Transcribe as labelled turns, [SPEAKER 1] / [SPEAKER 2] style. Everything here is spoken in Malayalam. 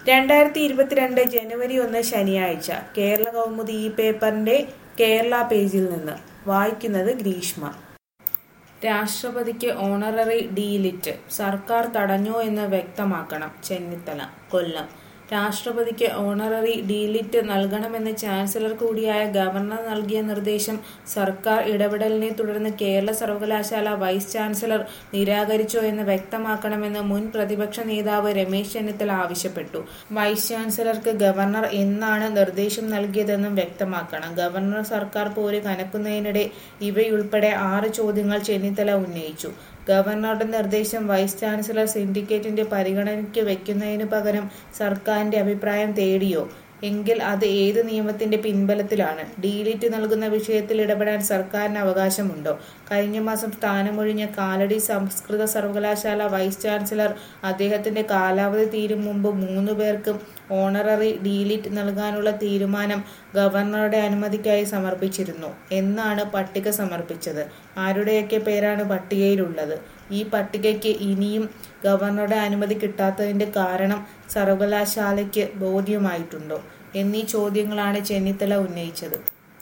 [SPEAKER 1] രണ്ടായിരത്തി ഇരുപത്തിരണ്ട് ജനുവരി ഒന്ന് ശനിയാഴ്ച കേരള കൗമുദി ഈ പേപ്പറിന്റെ കേരള പേജിൽ നിന്ന് വായിക്കുന്നത് ഗ്രീഷ്മ രാഷ്ട്രപതിക്ക് ഓണററി ഡീലിറ്റ് സർക്കാർ തടഞ്ഞോ എന്ന് വ്യക്തമാക്കണം ചെന്നിത്തല കൊല്ലം രാഷ്ട്രപതിക്ക് ഓണററി ഡീലിറ്റ് നൽകണമെന്ന് ചാൻസലർ കൂടിയായ ഗവർണർ നൽകിയ നിർദ്ദേശം സർക്കാർ ഇടപെടലിനെ തുടർന്ന് കേരള സർവകലാശാല വൈസ് ചാൻസലർ നിരാകരിച്ചോ എന്ന് വ്യക്തമാക്കണമെന്ന് മുൻ പ്രതിപക്ഷ നേതാവ് രമേശ് ചെന്നിത്തല ആവശ്യപ്പെട്ടു വൈസ് ചാൻസലർക്ക് ഗവർണർ എന്നാണ് നിർദ്ദേശം നൽകിയതെന്നും വ്യക്തമാക്കണം ഗവർണർ സർക്കാർ പോര് കനക്കുന്നതിനിടെ ഇവയുൾപ്പെടെ ആറ് ചോദ്യങ്ങൾ ചെന്നിത്തല ഉന്നയിച്ചു ഗവർണറുടെ നിർദ്ദേശം വൈസ് ചാൻസലർ സിൻഡിക്കേറ്റിന്റെ പരിഗണനയ്ക്ക് വെക്കുന്നതിനു പകരം സർക്കാരിന്റെ അഭിപ്രായം തേടിയോ എങ്കിൽ അത് ഏത് നിയമത്തിന്റെ പിൻബലത്തിലാണ് ഡീലിറ്റ് നൽകുന്ന വിഷയത്തിൽ ഇടപെടാൻ സർക്കാരിന് അവകാശമുണ്ടോ കഴിഞ്ഞ മാസം സ്ഥാനമൊഴിഞ്ഞ കാലടി സംസ്കൃത സർവകലാശാല വൈസ് ചാൻസലർ അദ്ദേഹത്തിന്റെ കാലാവധി തീരും മുമ്പ് മൂന്നു പേർക്കും ഓണററി ഡീലിറ്റ് നൽകാനുള്ള തീരുമാനം ഗവർണറുടെ അനുമതിക്കായി സമർപ്പിച്ചിരുന്നു എന്നാണ് പട്ടിക സമർപ്പിച്ചത് ആരുടെയൊക്കെ പേരാണ് പട്ടികയിലുള്ളത് ഈ പട്ടികയ്ക്ക് ഇനിയും ഗവർണറുടെ അനുമതി കിട്ടാത്തതിന്റെ കാരണം സർവകലാശാലയ്ക്ക് ബോധ്യമായിട്ടുണ്ടോ എന്നീ ചോദ്യങ്ങളാണ് ചെന്നിത്തല ഉന്നയിച്ചത്